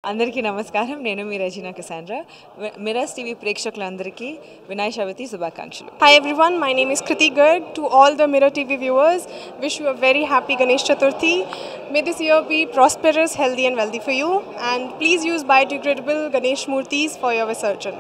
అందరికీ నమస్కారం నేను మీ రజీనా కసాండ్రా మిరాస్ టీవీ ప్రేక్షకులందరికీ వినాయక చవితి శుభాకాంక్షలు Hi everyone, my name is Kriti Garg. To all the Mirror TV viewers, wish you a very happy Ganesh Chaturthi. May this year be prosperous, healthy and wealthy for you. And please use biodegradable Ganesh Murtis for your Visarjan.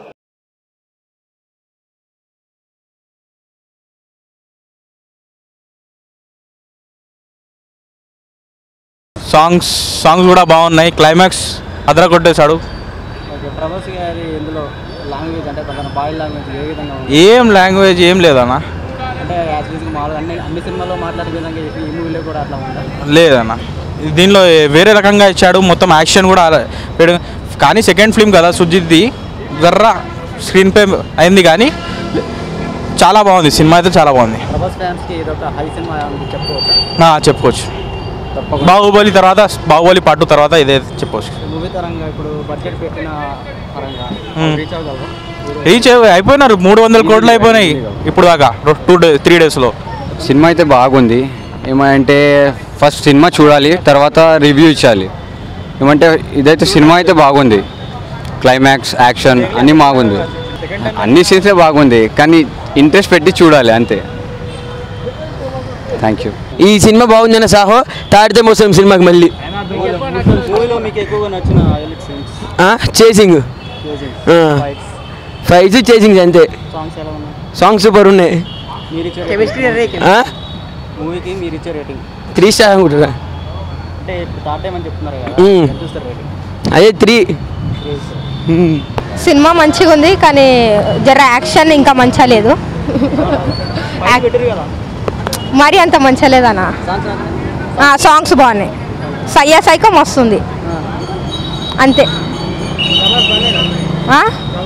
Songs songs కూడా బాగున్నాయి climax అదర కొట్టేశాడు okay Prabhas గారి ఇందులో language అంటే తన body language ఏ విధంగా ఉంది ఏం లాంగ్వేజ్ ఏం లేదన్న అంటే యాజ్ యూజువల్ మామూలుగా అన్ని అన్ని సినిమాల్లో మాట్లాడే విధంగా చెప్పి ఈ మూవీలో కూడా అట్లా ఉందా లేదన్న దీనిలో వేరే రకంగా ఇచ్చాడు మొత్తం యాక్షన్ కూడా అలా పెట్టు- కానీ సెకండ్ ఫిల్మ్ కదా సుజిత్ది జర్రా స్క్రీన్ పే అయింది కానీ చాలా బాగుంది సినిమా అయితే చాలా బాగుంది ప్రభాస్ ఫ్యాన్స్కి ఇది ఒక హై సినిమా అని చెప్పుకోవచ్చా నా చెప్పుకోవచ్చు తప్పకుండా బాహుబలి తర్వాత బాహుబలి పాటు తర్వాత ఇదే చెప్పుకోవచ్చు మూవీ తరంగా ఇప్పుడు బడ్జెట్ పెట్టిన పరంగా Hmm. రీచ్ అవ్వగలరు రీచ్ అయి- అయిపోయినారు మూడు వందల కోట్లు అయిపోయినాయి ఇప్పుడు దాకా టూ డే త్రీ డేస్లో సినిమా అయితే బాగుంది ఏమంటే ఫస్ట్ సినిమా చూడాలి తర్వాత రివ్యూ ఇచ్చాలి ఏమంటే ఇదైతే సినిమా అయితే బాగుంది క్లైమాక్స్ యాక్షన్ అన్నీ బాగుంది అన్ని సీన్సే బాగుంది కానీ ఇంట్రెస్ట్ పెట్టి చూడాలి అంతే థ్యాంక్ యూ ఈ సినిమా బాగుందన్న సాహో తాడితే మోసం సినిమాకి మళ్ళీ మూవీలో మీకు ఎక్కువగా నచ్చిన highlight scenes chasing fights fights chasing అంతే సాంగ్స్ ఎలా ఉన్నాయి సాంగ్స్ సూపర్ ఉన్నాయి మీరు ఇచ్చే మూవీకి మీరు ఇచ్చే రేటింగ్ త్రీ స్టార్ అనుకుంటారా అంటే ఇప్పుడు థర్డ్ టైం అని చెప్తున్నారు కదా Hmm. ఎంత ఇస్తారు రేటింగ్ అదే త్రీ సినిమా మంచిగా ఉంది కానీ జర యాక్షన్ ఇంకా మంచిగా లేదు పెట్టారు కదా మరి అంత మంచిగా లేదన్న సాంగ్స్ సాంగ్స్ బాగున్నాయి సయ్యా సైకం వస్తుంది అంతే ఆ?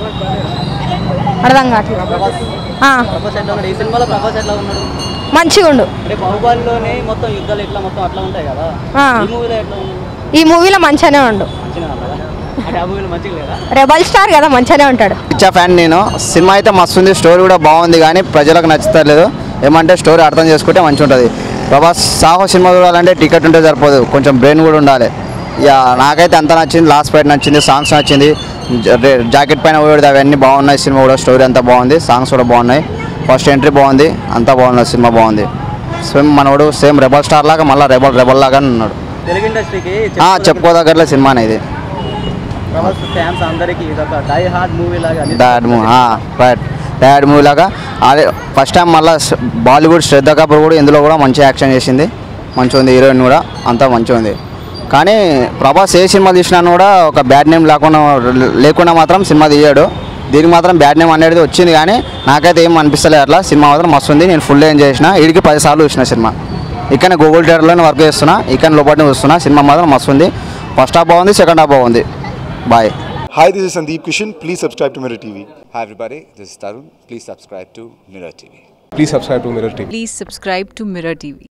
అర్థం కావట్లేదు ఆ, ప్రభాస్ ఎట్లా ఉన్నాడు ఈ సినిమాలో ప్రభాస్ ఎట్లా ఉన్నాడు మంచిగా ఉండు అంటే బాహుబలిలోనే మొత్తం యుద్ధాలు ఎట్లా మొత్తం అట్లా ఉంటాయి కదా ఆ. ఈ మూవీలో ఎట్లా ఉంది ఈ మూవీలో మంచిగానే ఉండు మంచిగా ఉందా? అంటే ఆ మూవీలో మంచిగా లేదా రెబల్ స్టార్ కదా మంచిగానే ఉంటాడు పిచ్చా ఫ్యాన్ నేను సినిమా అయితే మస్తు ఉంది స్టోరీ కూడా బాగుంది కానీ ప్రజలకు నచ్చుతలేదు ఏమంటే స్టోరీ అర్థం చేసుకుంటే మంచిగా ఉంటుంది ప్రభాస్ సాహో సినిమా చూడాలంటే టికెట్ ఉంటే సరిపోదు కొంచెం బ్రెయిన్ కూడా ఉండాలి ఇక నాకైతే అంత నచ్చింది లాస్ట్ ఫైట్ నచ్చింది సాంగ్స్ నచ్చింది జ- రే- జాకెట్ పైన పోయేది అవన్నీ బాగున్నాయి సినిమా కూడా స్టోరీ అంతా బాగుంది సాంగ్స్ కూడా బాగున్నాయి ఫస్ట్ ఎంట్రీ బాగుంది అంతా బాగుంది సినిమా బాగుంది సేమ్ మనోడు సేమ్ రెబల్ స్టార్ లాగా మళ్ళీ రెబల్ రెబల్ లాగా ఉన్నాడు తెలుగు ఇండస్ట్రీకి ఆ, చెప్పుకోదగ్గట్లే సినిమా అనేది ప్రభాస్ ఫ్యాన్స్ అందరికీ ఇది ఒక డై హార్డ్ మూవీ లాగా అన్ని dad movie right dad movie లాగా అదే ఫస్ట్ టైం మళ్ళీ బాలీవుడ్ శ్రద్ధ కపూర్ కూడా ఇందులో కూడా మంచి యాక్షన్ చేసింది మంచిగా ఉంది హీరోయిన్ కూడా అంతా మంచిగా ఉంది కానీ ప్రభాస్ ఏ సినిమా తీసినా కూడా ఒక బ్యాడ్ నేమ్ లేకుండా లేకుండా మాత్రం సినిమా తీయడు దీనికి మాత్రం బ్యాడ్ నేమ్ అనేది వచ్చింది కానీ నాకైతే ఏం అనిపిస్తలేదు అట్లా సినిమా మాత్రం మస్తు ఉంది నేను ఫుల్ ఎంజాయ్ చేసిన ఇడికి పది సార్లు చూసిన సినిమా ఇక్కడ గూగుల్ థియేటర్లోనే వర్క్ చేస్తున్నా ఇక్కడ లోపల చూస్తున్నా సినిమా మాత్రం మస్తు ఉంది ఫస్ట్ హాఫ్ బాగుంది సెకండ్ హాఫ్ బాగుంది bye Hi, this is Sandeep Kishan. Please subscribe to Mirror TV. Hi everybody, this is Tarun. Please subscribe to Mirror TV. Please subscribe to Mirror TV. Please subscribe to Mirror TV.